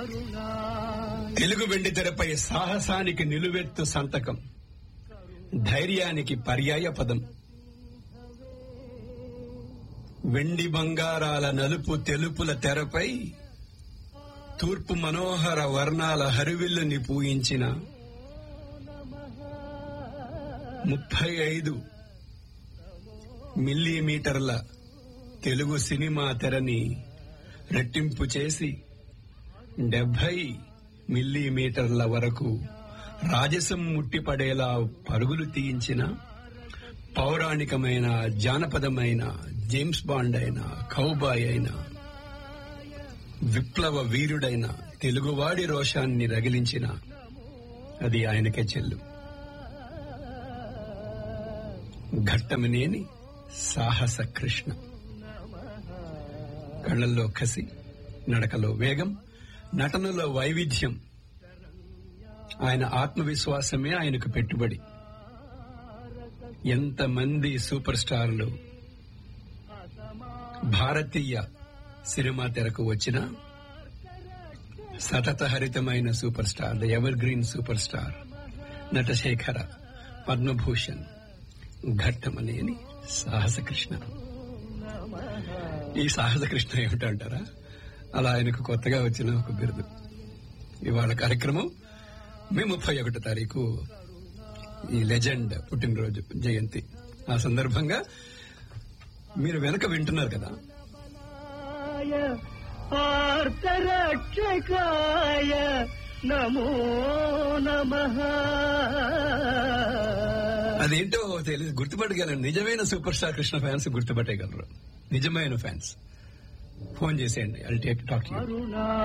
తెలుగు వెండి తెరపై సాహసానికి నిలువెత్తు సంతకం ధైర్యానికి పర్యాయ పదం వెండి బంగారాల నలుపు తెలుపుల తెరపై తూర్పు మనోహర వర్ణాల హరివిల్లుని పూయించిన ముప్పై ఐదు మిల్లీమీటర్ల తెలుగు సినిమా తెరని రెట్టింపు చేసి డెబ్బై మిల్లీమీటర్ల వరకు రాజసం ముట్టిపడేలా పరుగులు తీయించిన పౌరాణికమైన జానపదమైన జేమ్స్ బాండ్ అయిన కౌబాయ్ అయిన విప్లవ వీరుడైన తెలుగువాడి రోషాన్ని రగిలించిన అది ఆయనకే చెల్లు ఘట్టమనేని సాహస కృష్ణ కళ్ళల్లో కసి నడకలో వేగం నటనలో వైవిధ్యం ఆయన ఆత్మవిశ్వాసమే ఆయనకు పెట్టుబడి ఎంతమంది సూపర్ స్టార్లు భారతీయ సినిమా తెరకు వచ్చిన సతత హరితమైన super star the evergreen super star నటశేఖర పద్మభూషణ్ ఘట్టమనేని సాహస కృష్ణ ఈ సాహస కృష్ణ ఏమిటంటారా అలా ఆయనకు కొత్తగా వచ్చిన ఒక బిరుదు ఇవాళ కార్యక్రమం మే ముప్పై ఒకటో తారీఖు ఈ లెజెండ్ పుట్టినరోజు జయంతి ఆ సందర్భంగా మీరు వెనక వింటున్నారు కదా ఆర్తరక్షకాయ నమో నమ అదేంటో తెలియదు గుర్తుపట్టగలరు నిజమైన సూపర్ స్టార్ కృష్ణ ఫ్యాన్స్ గుర్తుపట్టగలరు నిజమైన ఫ్యాన్స్ ఫోన్ చేసేయండి ఐ టేక్ టాక్ అరుణా